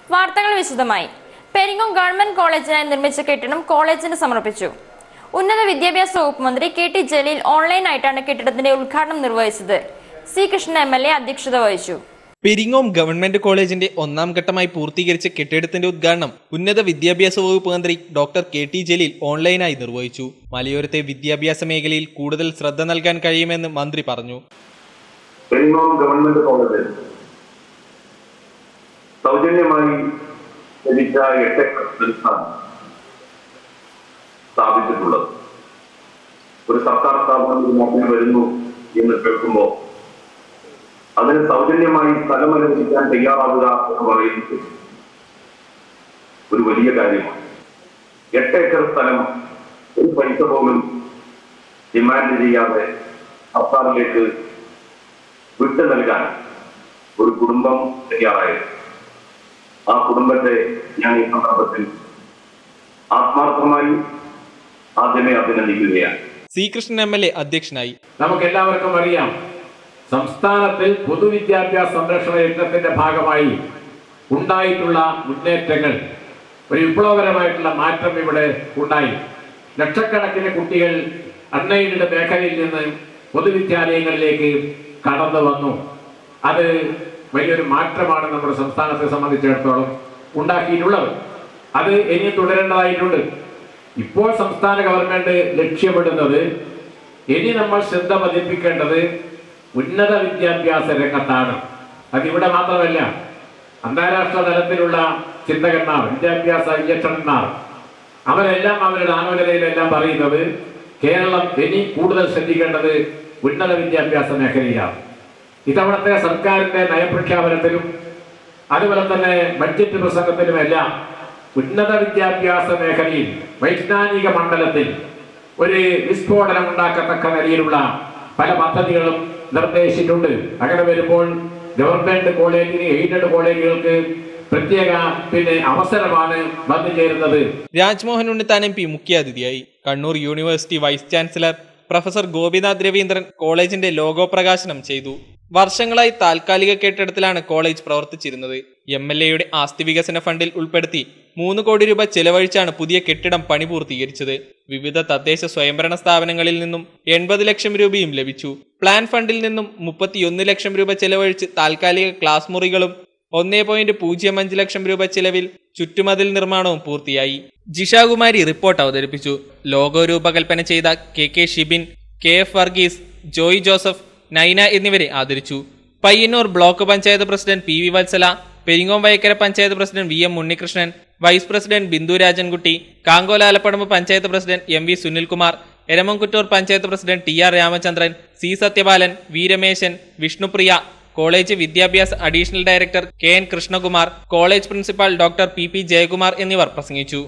വാർത്തകൾ വിശദമായി പെരിങ്ങോം ഗവൺമെന്റ് കോളേജിനായി നിർമ്മിച്ച കെട്ടിടം കോളേജിന് സമർപ്പിച്ചു ഉന്നത വിദ്യാഭ്യാസ വകുപ്പ് മന്ത്രി കെ ടി ജലീൽ ഓൺലൈനായിട്ടാണ് കെട്ടിടത്തിന്റെ ഉദ്ഘാടനം നിർവഹിച്ചത് C Krishnan M L A അധ്യക്ഷത വഹിച്ചു പെരിങ്ങോം ഗവൺമെന്റ് കോളേജിന്റെ ഒന്നാം ഘട്ടമായി പൂർത്തീകരിച്ച കെട്ടിടത്തിന്റെ ഉദ്ഘാടനം ഉന്നത വിദ്യാഭ്യാസ വകുപ്പ് മന്ത്രി ഡോക്ടർ കെ ടി ജലീൽ ഓൺലൈനായി നിർവഹിച്ചു മലയോരത്തെ വിദ്യാഭ്യാസ മേഖലയിൽ കൂടുതൽ ശ്രദ്ധ നൽകാൻ കഴിയുമെന്ന് മന്ത്രി പറഞ്ഞു പെരിങ്ങോം ഗവൺമെന്റ് കോളേജിൽ സൗജന്യമായി ലഭിച്ച എട്ടേക്കർ സ്ഥലത്താണ് സ്ഥാപിച്ചിട്ടുള്ളത് ഒരു സർക്കാർ സ്ഥാപനം ഒരു നാട്ടിൽ വരുന്നു എന്ന് കേൾക്കുമ്പോൾ അതിന് സൗജന്യമായി സ്ഥലം അനുവദിക്കാൻ തയ്യാറാവുക എന്ന് പറയുന്നത് ഒരു വലിയ കാര്യമാണ് എട്ട് ഏക്കർ സ്ഥലം ഒരു പൈസ പോലും ഡിമാൻഡ് ചെയ്യാതെ സർക്കാരിലേക്ക് വിട്ടു നൽകാൻ ഒരു കുടുംബം തയ്യാറായത് ആ കുടുംബത്തെ ഞാൻ ഈ സന്ദർഭത്തിൽ ആത്മാർത്ഥമായി ആദ്യമേ അഭിനന്ദിക്കുകയാണ് C Krishnan M L A അധ്യക്ഷനായി നമുക്ക് എല്ലാവർക്കും അറിയാം സംസ്ഥാനത്തിൽ പൊതുവിദ്യാഭ്യാസ സംരക്ഷണ യജ്ഞത്തിന്റെ ഭാഗമായി ഉണ്ടായിട്ടുള്ള മുന്നേറ്റങ്ങൾ ഒരു വിപ്ലവകരമായിട്ടുള്ള മാറ്റം ഇവിടെ ഉണ്ടായി ലക്ഷക്കണക്കിന് കുട്ടികൾ അൺഎയ്ഡഡ് മേഖലയിൽ നിന്ന് പൊതുവിദ്യാലയങ്ങളിലേക്ക് കടന്നു വന്നു അത് വലിയൊരു മാറ്റമാണ് നമ്മുടെ സംസ്ഥാനത്തെ സംബന്ധിച്ചിടത്തോളം ഉണ്ടാക്കിയിട്ടുള്ളത് അത് ഇനി തുടരേണ്ടതായിട്ടുണ്ട് ഇപ്പോൾ സംസ്ഥാന ഗവൺമെന്റ് ലക്ഷ്യമിടുന്നത് ഇനി നമ്മൾ ശ്രദ്ധ പതിപ്പിക്കേണ്ടത് ഉന്നത വിദ്യാഭ്യാസ രംഗത്താണ് അതിവിടെ മാത്രമല്ല അന്താരാഷ്ട്ര തലത്തിലുള്ള ചിന്തകന്മാർ വിദ്യാഭ്യാസ വിചക്ഷണന്മാർ അവരെല്ലാം അവരുടെ ആലോചനയിലെല്ലാം പറയുന്നത് കേരളം ഇനി കൂടുതൽ ശ്രദ്ധിക്കേണ്ടത് ഉന്നത വിദ്യാഭ്യാസ മേഖലയിലാണ് ഇതവിടുത്തെ സർക്കാരിന്റെ നയപ്രഖ്യാപനത്തിലും അതുപോലെ തന്നെ ബഡ്ജറ്റ് പ്രസംഗത്തിലുമെല്ലാം ഉന്നത വിദ്യാഭ്യാസ മേഖലയിൽ വൈജ്ഞാനിക മണ്ഡലത്തിൽ ഒരു വിസ്ഫോടനം ഉണ്ടാക്കത്തക്ക നിലയിലുള്ള പല പദ്ധതികളും നിർദ്ദേശിച്ചിട്ടുണ്ട് അങ്ങനെ വരുമ്പോൾ ഗവൺമെന്റ് കോളേജിന് എയ്ഡഡ് കോളേജുകൾക്ക് പ്രത്യേക പിന്നെ അവസരമാണ് വന്നു ചേരുന്നത് രാജ്മോഹൻ ഉണ്ണിത്താൻ എം പി മുഖ്യാതിഥിയായി Kannur university vice chancellor professor Gopinath Raveendran കോളേജിന്റെ ലോഗോ പ്രകാശനം ചെയ്തു വർഷങ്ങളായി താൽക്കാലിക കെട്ടിടത്തിലാണ് കോളേജ് പ്രവർത്തിച്ചിരുന്നത് എം എൽ എയുടെ ആസ്തി വികസന ഫണ്ടിൽ ഉൾപ്പെടുത്തി മൂന്ന് കോടി രൂപ ചെലവഴിച്ചാണ് പുതിയ കെട്ടിടം പണി പൂർത്തീകരിച്ചത് വിവിധ തദ്ദേശ സ്വയംഭരണ സ്ഥാപനങ്ങളിൽ നിന്നും എൺപത് ലക്ഷം രൂപയും ലഭിച്ചു പ്ലാൻ ഫണ്ടിൽ നിന്നും മുപ്പത്തിയൊന്ന് ലക്ഷം രൂപ ചെലവഴിച്ച് താൽക്കാലിക ക്ലാസ് മുറികളും ഒന്നേ പോയിന്റ് പൂജ്യം അഞ്ച് ലക്ഷം രൂപ ചെലവിൽ ചുറ്റുമതിൽ നിർമ്മാണവും പൂർത്തിയായി ജിഷാകുമാരി റിപ്പോർട്ട് അവതരിപ്പിച്ചു ലോഗോ രൂപകൽപ്പന ചെയ്ത K K Shibin K F Varghese Joy Joseph Naina എന്നിവരെ ആദരിച്ചു Payyanur block panchayat president P V Vatsala Peringome Vayakkara panchayat president V M Unnikrishnan vice president Bindu Rajankutty Kankolalappadamba panchayat president M V Sunilkumar Eramamkuttur panchayat president T R Ramachandran C Sathyapalan V Rameshan Vishnupriya college വിദ്യാഭ്യാസ additional director K N Krishnakumar college principal doctor P P Jayakumar എന്നിവർ പ്രസംഗിച്ചു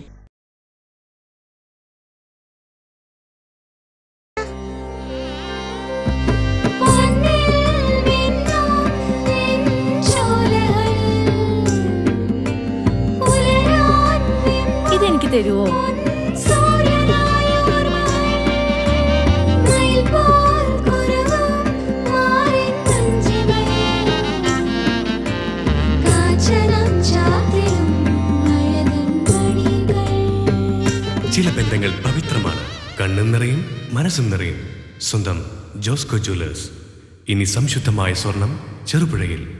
ഇതെനിക്ക് തരുവോ ചില ബന്ധങ്ങൾ പവിത്രമാണ് കണ്ണും നിറയും മനസ്സും നിറയും സ്വന്തം ജോസ്കോ ജ്വല്ലേഴ്സ് ഇനി സംശുദ്ധമായ സ്വർണം ചെറുപുഴയിൽ